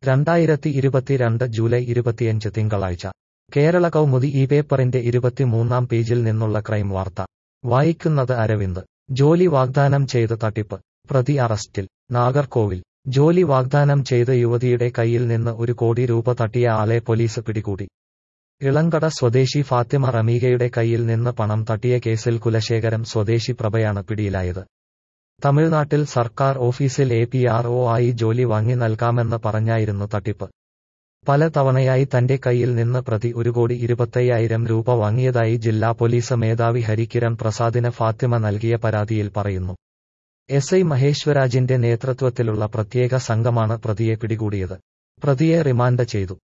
രണ്ടായിരത്തി ഇരുപത്തിരണ്ട് ജൂലൈ ഇരുപത്തിയഞ്ച് തിങ്കളാഴ്ച കേരള കൗമുദി ഈ പേപ്പറിന്റെ ഇരുപത്തിമൂന്നാം പേജിൽ നിന്നുള്ള ക്രൈം വാർത്ത വായിക്കുന്നത് അരവിന്ദ് ജോലി വാഗ്ദാനം ചെയ്ത് തട്ടിപ്പ് പ്രതി അറസ്റ്റിൽ നാഗർകോവിൽ ജോലി വാഗ്ദാനം ചെയ്ത് യുവതിയുടെ കയ്യിൽ നിന്ന് ഒരു കോടി രൂപ തട്ടിയ ആളെ പോലീസ് പിടികൂടി ഇളങ്കട സ്വദേശി ഫാത്തിമ റമീഗയുടെ കയ്യിൽ നിന്ന് പണം തട്ടിയ കേസിൽ കുലശേഖരം സ്വദേശി പ്രഭയാണ് പിടിയിലായത് തമിഴ്നാട്ടിൽ സർക്കാർ ഓഫീസിൽ എ പി ആർ ഒ ആയി ജോലി വാങ്ങി നൽകാമെന്ന് പറഞ്ഞായിരുന്നു തട്ടിപ്പ് പല തവണയായി തന്റെ കയ്യിൽ നിന്ന് പ്രതി ഒരു കോടി ഇരുപത്തയ്യായിരം രൂപ വാങ്ങിയതായി ജില്ലാ പോലീസ് മേധാവി ഹരികിരൺ പ്രസാദിന് ഫാത്തിമ നൽകിയ പരാതിയിൽ പറയുന്നു എസ് ഐ മഹേശ്വരാജിന്റെ നേതൃത്വത്തിലുള്ള പ്രത്യേക സംഘമാണ് പ്രതിയെ പിടികൂടിയത് പ്രതിയെ റിമാൻഡ് ചെയ്തു